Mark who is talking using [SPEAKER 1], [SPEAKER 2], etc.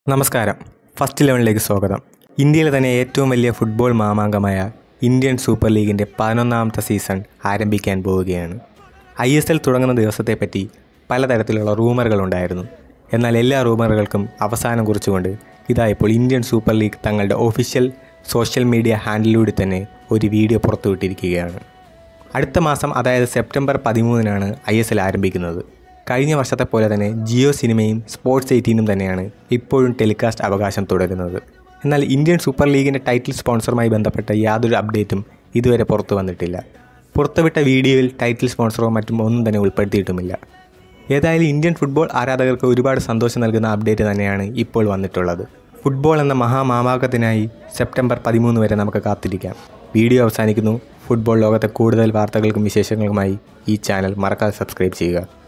[SPEAKER 1] നമസ്കാരം ഫസ്റ്റ് ഇലവനിലേക്ക് സ്വാഗതം ഇന്ത്യയിലെ തന്നെ ഏറ്റവും വലിയ ഫുട്ബോൾ മാമാങ്കമായ ഇന്ത്യൻ സൂപ്പർ ലീഗിൻ്റെ പതിനൊന്നാമത്തെ സീസൺ ആരംഭിക്കാൻ പോവുകയാണ് ഐ എസ് എൽ തുടങ്ങുന്ന ദിവസത്തെപ്പറ്റി പലതരത്തിലുള്ള റൂമറുകൾ ഉണ്ടായിരുന്നു എന്നാൽ എല്ലാ റൂമറുകൾക്കും അവസാനം കുറിച്ചുകൊണ്ട് ഇതാ ഇപ്പോൾ ഇന്ത്യൻ സൂപ്പർ ലീഗ് തങ്ങളുടെ ഒഫീഷ്യൽ സോഷ്യൽ മീഡിയ ഹാൻഡിലൂടെ തന്നെ ഒരു വീഡിയോ പുറത്തുവിട്ടിരിക്കുകയാണ് അടുത്ത മാസം അതായത് സെപ്റ്റംബർ പതിമൂന്നിനാണ് ഐ എസ് എൽ ആരംഭിക്കുന്നത് കഴിഞ്ഞ വർഷത്തെ പോലെ തന്നെ ജിയോ സിനിമയും സ്പോർട്സ് എയ്റ്റീനും തന്നെയാണ് ഇപ്പോഴും ടെലികാസ്റ്റ് അവകാശം തുടരുന്നത് എന്നാൽ ഇന്ത്യൻ സൂപ്പർ ലീഗിൻ്റെ ടൈറ്റിൽ സ്പോൺസറുമായി ബന്ധപ്പെട്ട യാതൊരു അപ്ഡേറ്റും ഇതുവരെ പുറത്തു വന്നിട്ടില്ല പുറത്തുവിട്ട വീഡിയോയിൽ ടൈറ്റിൽ സ്പോൺസറോ മറ്റും ഒന്നും തന്നെ ഉൾപ്പെടുത്തിയിട്ടുമില്ല ഏതായാലും ഇന്ത്യൻ ഫുട്ബോൾ ആരാധകർക്ക് ഒരുപാട് സന്തോഷം നൽകുന്ന അപ്ഡേറ്റ് തന്നെയാണ് ഇപ്പോൾ വന്നിട്ടുള്ളത് ഫുട്ബോൾ എന്ന മഹാമാമാകത്തിനായി സെപ്റ്റംബർ പതിമൂന്ന് വരെ നമുക്ക് കാത്തിരിക്കാം വീഡിയോ അവസാനിക്കുന്നു ഫുട്ബോൾ ലോകത്തെ കൂടുതൽ വാർത്തകൾക്കും വിശേഷങ്ങൾക്കുമായി ഈ ചാനൽ മറക്കാതെ സബ്സ്ക്രൈബ് ചെയ്യുക